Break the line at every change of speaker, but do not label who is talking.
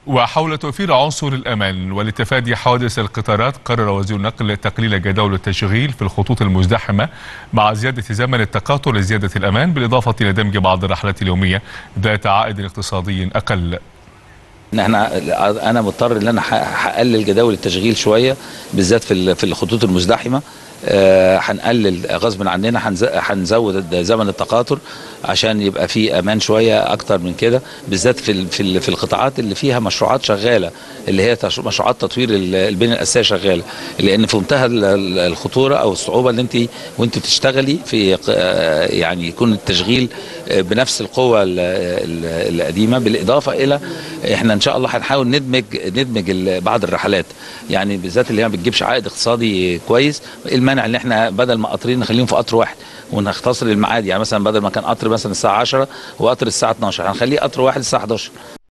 وحول توفير عنصر الأمان ولتفادي حوادث القطارات قرر وزير النقل تقليل جداول التشغيل في الخطوط المزدحمة مع زيادة زمن التقاطر لزيادة الأمان بالإضافة إلى دمج بعض الرحلات اليومية ذات عائد اقتصادي أقل
ان احنا انا مضطر ان انا هقلل جداول التشغيل شويه بالذات في في الخطوط المزدحمه هنقلل آه غصب عننا هنزود زمن التقاطر عشان يبقى في امان شويه اكتر من كده بالذات في في في القطاعات اللي فيها مشروعات شغاله اللي هي مشروعات تطوير البنيه الاساسيه شغاله لان في منتهى الخطوره او الصعوبه ان انت وانت بتشتغلي في يعني يكون التشغيل بنفس القوه القديمه بالاضافه الى احنا ان شاء الله هنحاول ندمج ندمج بعض الرحلات يعني بالذات اللي هي ما بتجيبش عائد اقتصادي كويس المانع ان احنا بدل ما قطرين نخليهم في قطر واحد ونختصر الميعاد يعني مثلا بدل ما كان قطر مثلا الساعه 10 وقطر الساعه 12 هنخليه قطر واحد الساعه 11